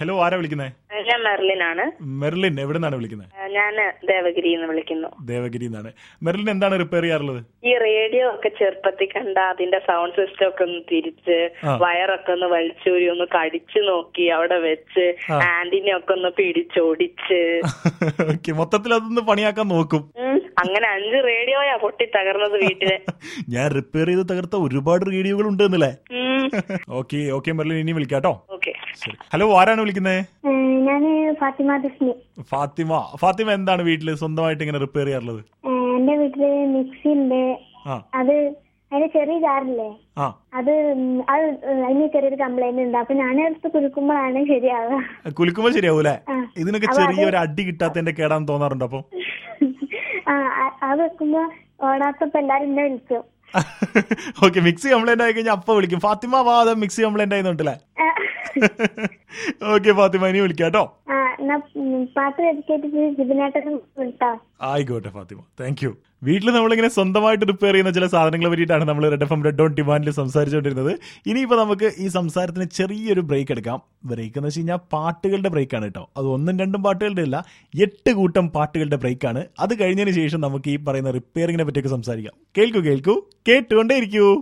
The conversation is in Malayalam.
ഹലോ ആരാ വിളിക്കുന്നത് ഞാൻ മെർലിനാണ് മെർലിൻ എവിടെ നിന്നാണ് വിളിക്കുന്നത് ഞാൻ ദേവഗിരി എന്ന് വിളിക്കുന്നു ദേവഗിരി എന്നാണ് മെർലിൻ എന്താണ് റിപ്പയർ ചെയ്യാറുള്ളത് ഈ റേഡിയോ ഒക്കെ ചെറുപ്പത്തിൽ കണ്ട അതിന്റെ സൗണ്ട് സിസ്റ്റം ഒക്കെ ഒന്ന് തിരിച്ച് ആ. വയറൊക്കെ ഒന്ന് വലിച്ചൂരി ഒന്ന് കടിച്ചു നോക്കി അവിടെ വെച്ച് ആ. ആന്റിനെ ഒക്കെ ഒന്ന് പിടിച്ചോടിച്ച് ഓക്കെ മൊത്തത്തിൽ അതൊന്ന് പണിയാക്കാൻ നോക്കും ഉം, അങ്ങനെ അഞ്ച് റേഡിയോയാ പൊട്ടി തകർന്നത് വീട്ടില് ഞാൻ റിപ്പയർ ചെയ്ത് തകർത്ത ഒരുപാട് റേഡിയോകൾ ഉണ്ട് എന്നല്ലേ ഓക്കെ ഓക്കെ മെർലിൻ ഇനി വിളിക്കാട്ടോ ഓക്കെ ശരി ഹലോ ആരാണ് വിളിക്കുന്നത് ഞാൻ ഫാത്തിമ ദസ്നി ഫാത്തിമ ഫാത്തിമ എന്താണ് വീട്ടിൽ സ്വന്തമായിട്ട് ഇങ്ങനെ റിപ്പയർ ചെയ്യാറുള്ളത് ഏഹ് എന്റെ വീട്ടില് മിക്സി ഉണ്ട് ആ അത് അതിന്റെ ചെറിയ ജാറില്ലേ ആ അത് ഉം, അത് അതിന് ചെറിയൊരു കംപ്ലൈന്റ് ഉണ്ട് അപ്പൊ ഞാൻ എടുത്ത് കുലുക്കുമ്പോഴാണ് ശരിയാവുക കുലുക്കുമ്പോ ശരിയാവൂലേ ആ. ഇതിനൊക്കെ അപ്പൊ അത് ചെറിയൊരു അടി കിട്ടാത്തതിന്റെ കേടാന്ന് തോന്നാറുണ്ട് അപ്പൊ ആ അ- അത് വെക്കുമ്പോ ഓടാത്തപ്പോ എല്ലാരും എന്നെ വിളിക്കും ഓക്കെ മിക്സി കംപ്ലൈന്റ് ആയി കഴിഞ്ഞാൽ അപ്പൊ വിളിക്കും ഫാത്തിമ വാ അത് മിക്സി കംപ്ലൈന്റ് ആയിരുന്നുണ്ടല്ലേ ആ, ഓക്കെ ഫാത്തിമ ഇനി വിളിക്കാം കേട്ടോ ആ എന്നാ ഉം, പാട്ട് dedicated ജിബിനേട്ടനും വിളിട്ടോ ആയിക്കോട്ടെ ഫാത്തിമ താങ്ക് യു വീട്ടിൽ നമ്മളിങ്ങനെ സ്വന്തമായിട്ട് റിപ്പയർ ചെയ്യുന്ന ചില സാധനങ്ങളെ പറ്റിയിട്ടാണ് നമ്മൾ red F M red on ഡിമാൻഡിൽ സംസാരിച്ചുകൊണ്ടിരുന്നത് ഇനിയിപ്പോൾ നമുക്ക് ഈ സംസാരത്തിന് ചെറിയൊരു ബ്രേക്ക് എടുക്കാം ബ്രേക്ക് എന്ന് വെച്ച് കഴിഞ്ഞാൽ പാട്ടുകളുടെ ബ്രേക്കാണ് കേട്ടോ അത് ഒന്നും രണ്ടും പാട്ടുകളുടെ അല്ല എട്ട് കൂട്ടം പാട്ടുകളുടെ ബ്രേക്കാണ് അത് കഴിഞ്ഞതിന് ശേഷം നമുക്ക് ഈ പറയുന്ന റിപ്പയറിങ്ങിനെ പറ്റിയൊക്കെ സംസാരിക്കാം കേൾക്കൂ കേൾക്കൂ കേട്ടുകൊണ്ടേ ഇരിക്കൂ